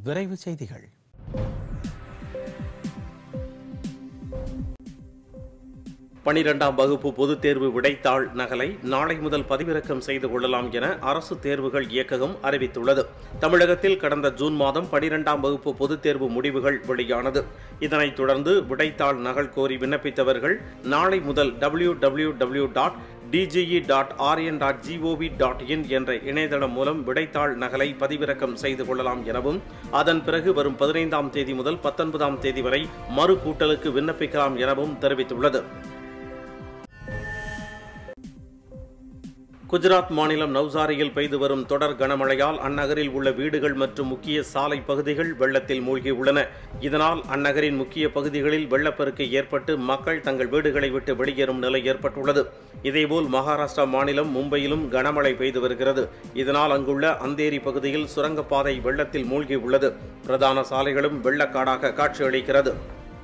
விரைவு செய்திகள் பனிரெண்டாம் வகுப்பு பொதுத் தேர்வு விடைத்தாள் நகலை நாளை முதல் பதிவிறக்கம் செய்து கொள்ளலாம் என அரசு தேர்வுகள் இயக்ககம் அறிவித்துள்ளது தமிழகத்தில் கடந்த ஜூன் மாதம் பனிரெண்டாம் வகுப்பு பொதுத் தேர்வு முடிவுகள் வெளியானது இதனைத் தொடர்ந்து விடைத்தாள் நகல் கோரி விண்ணப்பித்தவர்கள் நாளை முதல் W W W dot DGE dot RN dot GOV dot in என்ற இணையதளம் மூலம் விடைத்தாள் நகலை பதிவிறக்கம் செய்து கொள்ளலாம் எனவும் அதன் பிறகு வரும் பதினைந்தாம் தேதி முதல் பத்தொன்பதாம் தேதி வரை மறு கூட்டலுக்கு விண்ணப்பிக்கலாம் எனவும் தெரிவித்துள்ளது குஜராத் மாநிலம் நவ்சாரியில் பெய்து வரும் தொடர் கனமழையால் அந்நகரில் உள்ள வீடுகள் மற்றும் முக்கிய சாலை பகுதிகள் வெள்ளத்தில் மூழ்கியுள்ளன இதனால் அந்நகரின் முக்கிய பகுதிகளில் வெள்ளப்பெருக்கு ஏற்பட்டு மக்கள் தங்கள் வீடுகளை விட்டு வெளியேறும் நிலை ஏற்பட்டுள்ளது இதேபோல் மகாராஷ்டிரா மாநிலம் மும்பையிலும் கனமழை பெய்து வருகிறது இதனால் அங்குள்ள அந்தேரி பகுதியில் சுரங்கப்பாதை வெள்ளத்தில் மூழ்கியுள்ளது பிரதான சாலைகளும் வெள்ளக்காடாக காட்சியளிக்கிறது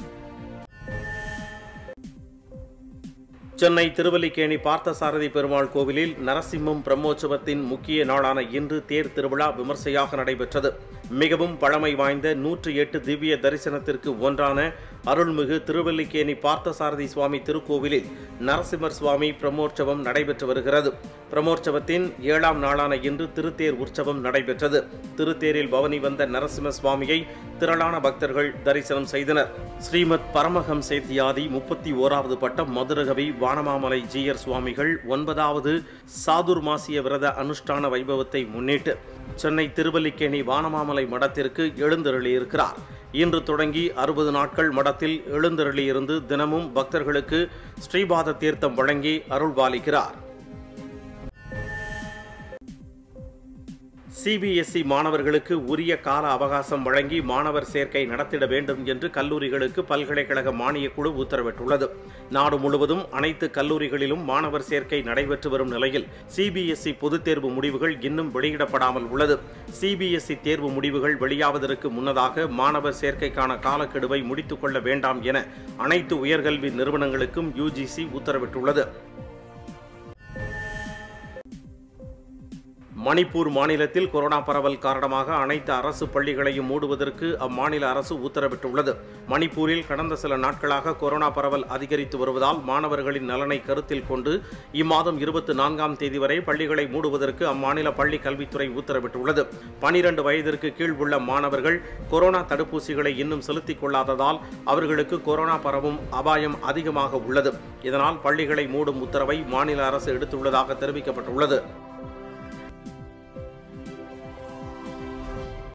சென்னை திருவல்லிக்கேணி பார்த்தசாரதி பெருமாள் கோவிலில் நரசிம்மம் பிரம்மோற்சவத்தின் முக்கிய நாளான இன்று தேர் திருவிழா விமர்சையாக நடைபெற்றது மிகவும் பழமை வாய்ந்த நூற்று எட்டு திவ்ய தரிசனத்திற்கு ஒன்றான அருள்மிகு திருவல்லிக்கேணி பார்த்தசாரதி சுவாமி திருக்கோவிலில் நரசிம்மர் சுவாமி பிரம்மோற்சவம் நடைபெற்று வருகிறது பிரம்மோற்சவத்தின் ஏழாம் நாளான இன்று திருத்தேர் உற்சவம் நடைபெற்றது திருத்தேரில் பவனி வந்த நரசிம்ம சுவாமியை திரளான பக்தர்கள் தரிசனம் செய்தனர் ஸ்ரீமத் பரமஹம் சேத்தியாதி முப்பத்தி ஓராவது பட்டம் மதுரகவி வானமாமலை ஜீயர் சுவாமிகள் ஒன்பதாவது சாதுர்மாசிய விரத அனுஷ்டான வைபவத்தை முன்னிட்டு சென்னை திருவல்லிக்கேணி வானமாமலை மடத்திற்கு எழுந்தருளியிருக்கிறார் இன்று தொடங்கி அறுபது நாட்கள் மடத்தில் எழுந்தருளியிருந்து தினமும் பக்தர்களுக்கு ஸ்ரீபாத தீர்த்தம் வழங்கி அருள்பாலிக்கிறார் சிபிஎஸ்இ மாணவர்களுக்கு உரிய கால அவகாசம் வழங்கி மாணவர் சேர்க்கை நடத்திட வேண்டும் என்று கல்லூரிகளுக்கு பல்கலைக்கழக மானியக் குழு உத்தரவிட்டுள்ளது நாடு முழுவதும் அனைத்து கல்லூரிகளிலும் மாணவர் சேர்க்கை நடைபெற்று வரும் நிலையில் சிபிஎஸ்இ பொதுத் தேர்வு முடிவுகள் இன்னும் வெளியிடப்படாமல் உள்ளது சிபிஎஸ்இ தேர்வு முடிவுகள் வெளியாவதற்கு முன்னதாக மாணவர் சேர்க்கைக்கான காலக்கெடுவை முடித்துக் கொள்ள வேண்டாம் என அனைத்து உயர்கல்வி நிறுவனங்களுக்கும் யுஜிசி உத்தரவிட்டுள்ளது மணிப்பூர் மாநிலத்தில் கொரோனா பரவல் காரணமாக அனைத்து அரசு பள்ளிகளையும் மூடுவதற்கு அம்மாநில அரசு உத்தரவிட்டுள்ளது மணிப்பூரில் கடந்த சில நாட்களாக கொரோனா பரவல் அதிகரித்து வருவதால் மாணவர்களின் நலனை கருத்தில் கொண்டு இம்மாதம் இருபத்தி நான்காம் தேதி வரை பள்ளிகளை மூடுவதற்கு அம்மாநில பள்ளி கல்வித்துறை உத்தரவிட்டுள்ளது பனிரெண்டு வயதிற்கு கீழ் உள்ள மாணவர்கள் கொரோனா தடுப்பூசிகளை இன்னும் செலுத்திக் கொள்ளாததால் அவர்களுக்கு கொரோனா பரவும் அபாயம் அதிகமாக உள்ளது இதனால் பள்ளிகளை மூடும் உத்தரவை மாநில அரசு எடுத்துள்ளதாக தெரிவிக்கப்பட்டுள்ளது